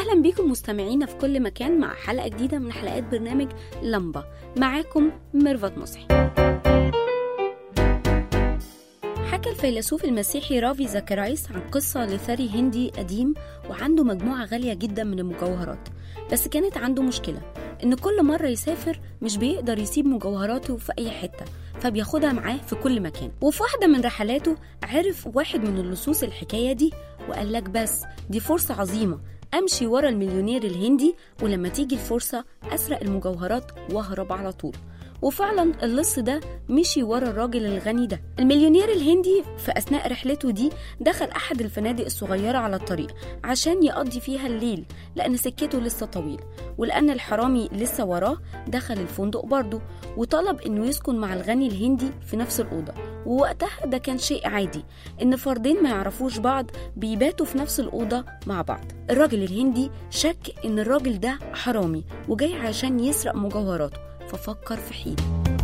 أهلا بيكم مستمعينا في كل مكان مع حلقة جديدة من حلقات برنامج لمبة معاكم ميرفت مصحي حكى الفيلسوف المسيحي رافي زكرايس عن قصة لثري هندي قديم وعنده مجموعة غالية جدا من المجوهرات بس كانت عنده مشكلة إن كل مرة يسافر مش بيقدر يسيب مجوهراته في أي حتة فبياخدها معاه في كل مكان وفي واحدة من رحلاته عرف واحد من اللصوص الحكاية دي وقال لك بس دي فرصة عظيمة أمشي ورا المليونير الهندي ولما تيجي الفرصة أسرق المجوهرات وأهرب على طول وفعلا اللص ده مشي ورا الراجل الغني ده المليونير الهندي في أثناء رحلته دي دخل أحد الفنادق الصغيرة على الطريق عشان يقضي فيها الليل لأن سكته لسه طويل ولأن الحرامي لسه وراه دخل الفندق برضه وطلب إنه يسكن مع الغني الهندي في نفس الأوضة ووقتها ده كان شيء عادي إن فردين ما يعرفوش بعض بيباتوا في نفس الأوضة مع بعض الراجل الهندي شك إن الراجل ده حرامي وجاي عشان يسرق مجوهراته ففكر في حيلة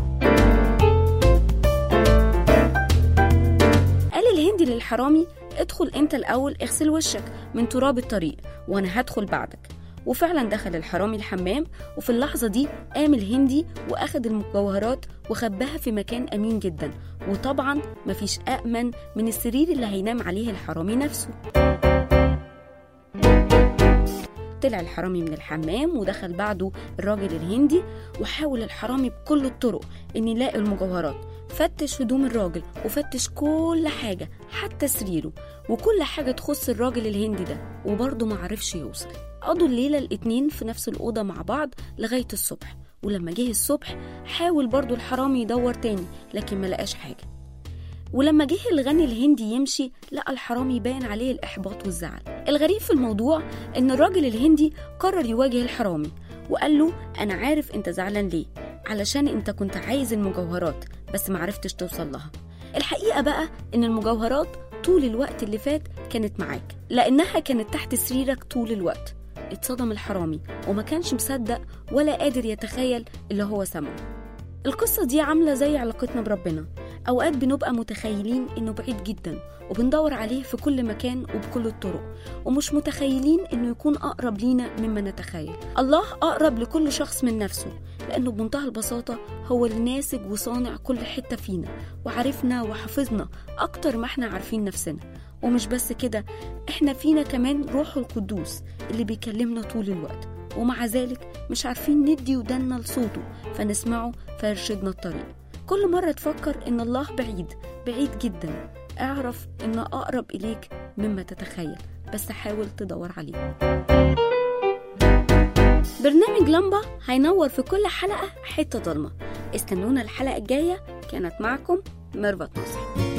قال الهندي للحرامي ادخل انت الاول اغسل وشك من تراب الطريق وانا هدخل بعدك وفعلا دخل الحرامي الحمام وفي اللحظة دي قام الهندي وأخد المجوهرات وخباها في مكان أمين جدا وطبعا مفيش أأمن من السرير اللي هينام عليه الحرامي نفسه طلع الحرامي من الحمام ودخل بعده الراجل الهندي وحاول الحرامي بكل الطرق ان يلاقي المجوهرات فتش هدوم الراجل وفتش كل حاجة حتى سريره وكل حاجة تخص الراجل الهندي ده وبرضه معرفش يوصل قضوا الليلة الاتنين في نفس الأوضة مع بعض لغاية الصبح ولما جه الصبح حاول برضه الحرامي يدور تاني لكن ملقاش حاجة ولما جه الغني الهندي يمشي لقى الحرامي باين عليه الإحباط والزعل الغريب في الموضوع إن الراجل الهندي قرر يواجه الحرامي وقال له أنا عارف أنت زعلان ليه علشان أنت كنت عايز المجوهرات بس معرفتش توصل لها الحقيقة بقى إن المجوهرات طول الوقت اللي فات كانت معاك لأنها كانت تحت سريرك طول الوقت اتصدم الحرامي وما كانش مصدق ولا قادر يتخيل اللي هو سمعه القصة دي عاملة زي علاقتنا بربنا أوقات بنبقى متخيلين إنه بعيد جدا وبندور عليه في كل مكان وبكل الطرق ومش متخيلين إنه يكون أقرب لينا مما نتخيل الله أقرب لكل شخص من نفسه لأنه بمنتهى البساطة هو الناسج وصانع كل حتة فينا وعرفنا وحفظنا أكتر ما احنا عارفين نفسنا ومش بس كده احنا فينا كمان روحه القدوس اللي بيكلمنا طول الوقت ومع ذلك مش عارفين ندي ودنا لصوته فنسمعه فيرشدنا الطريق كل مرة تفكر إن الله بعيد بعيد جدا اعرف إن أقرب إليك مما تتخيل بس حاول تدور عليه برنامج لمبة هينور في كل حلقة حتة ضلمة استنونا الحلقة الجاية كانت معكم ميرفت نصر